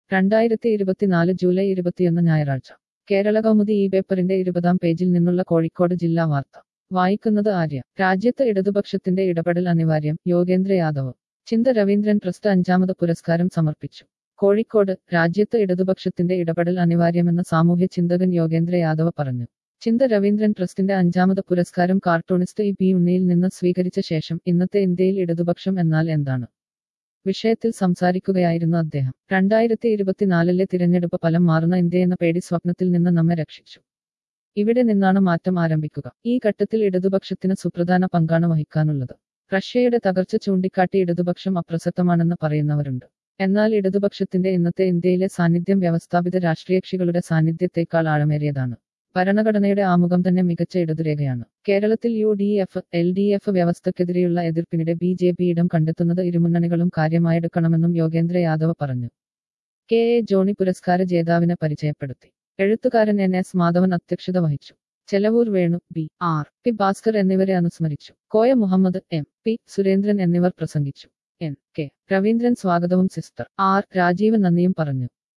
രണ്ടായിരത്തി ഇരുപത്തിനാല് ജൂലൈ ഇരുപത്തിയൊന്ന് ഞായറാഴ്ച കേരള കൗമുദി ഈ പേപ്പറിന്റെ ഇരുപതാം പേജിൽ നിന്നുള്ള കോഴിക്കോട് ജില്ലാ വാർത്ത വായിക്കുന്നത് ആര്യ രാജ്യത്ത് ഇടതുപക്ഷത്തിന്റെ ഇടപെടൽ അനിവാര്യം യോഗേന്ദ്ര യാദവ് ചിന്ത രവീന്ദ്രൻ ട്രസ്റ്റ് അഞ്ചാമത് പുരസ്കാരം സമർപ്പിച്ചു കോഴിക്കോട് രാജ്യത്ത് ഇടതുപക്ഷത്തിന്റെ ഇടപെടൽ അനിവാര്യമെന്ന് സാമൂഹ്യ ചിന്തകൻ യോഗേന്ദ്ര യാദവ് പറഞ്ഞു ചിന്ത രവീന്ദ്രൻ ട്രസ്റ്റിന്റെ അഞ്ചാമത് പുരസ്കാരം കാർട്ടൂണിസ്റ്റ് ഇ പി ഉണ്ണിയിൽ നിന്ന് സ്വീകരിച്ച ശേഷം ഇന്നത്തെ ഇന്ത്യയിൽ ഇടതുപക്ഷം എന്നാൽ എന്താണ് വിഷയത്തിൽ സംസാരിക്കുകയായിരുന്നു അദ്ദേഹം രണ്ടായിരത്തി ഇരുപത്തിനാലിലെ തിരഞ്ഞെടുപ്പ് ഫലം മാറുന്ന ഇന്ത്യ എന്ന പേടി സ്വപ്നത്തിൽ നിന്ന് നമ്മെ രക്ഷിച്ചു ഇവിടെ നിന്നാണ് മാറ്റം ആരംഭിക്കുക ഈ ഘട്ടത്തിൽ ഇടതുപക്ഷത്തിന് സുപ്രധാന പങ്കാണ് വഹിക്കാനുള്ളത് റഷ്യയുടെ തകർച്ച ചൂണ്ടിക്കാട്ടി ഇടതുപക്ഷം അപ്രസക്തമാണെന്ന് പറയുന്നവരുണ്ട് എന്നാൽ ഇടതുപക്ഷത്തിന്റെ ഇന്നത്തെ ഇന്ത്യയിലെ സാന്നിധ്യം വ്യവസ്ഥാപിത രാഷ്ട്രീയകക്ഷികളുടെ സാന്നിധ്യത്തെക്കാൾ ആഴമേറിയതാണ് ഭരണഘടനയുടെ ആമുഖം തന്നെ മികച്ച ഇടതുരേഖയാണ് കേരളത്തിൽ U D F L D F വ്യവസ്ഥക്കെതിരെയുള്ള എതിർപ്പിനിടെ ബി ജെ പി ഇടം കണ്ടെത്തുന്നത് ഇരുമുന്നണികളും കാര്യമായെടുക്കണമെന്നും യോഗേന്ദ്ര യാദവ് പറഞ്ഞു കെ എ ജോണി പുരസ്കാര ജേതാവിനെ പരിചയപ്പെടുത്തി എഴുത്തുകാരൻ എൻ എസ് മാധവൻ അധ്യക്ഷത വഹിച്ചു Chelavoor Venu B R P Bhaskar എന്നിവരെ അനുസ്മരിച്ചു കോയ മുഹമ്മദ് എം പി സുരേന്ദ്രൻ എന്നിവർ പ്രസംഗിച്ചു എൻ കെ രവീന്ദ്രൻ സ്വാഗതവും സിസ്റ്റർ ആർ രാജീവ് നന്ദിയും പറഞ്ഞു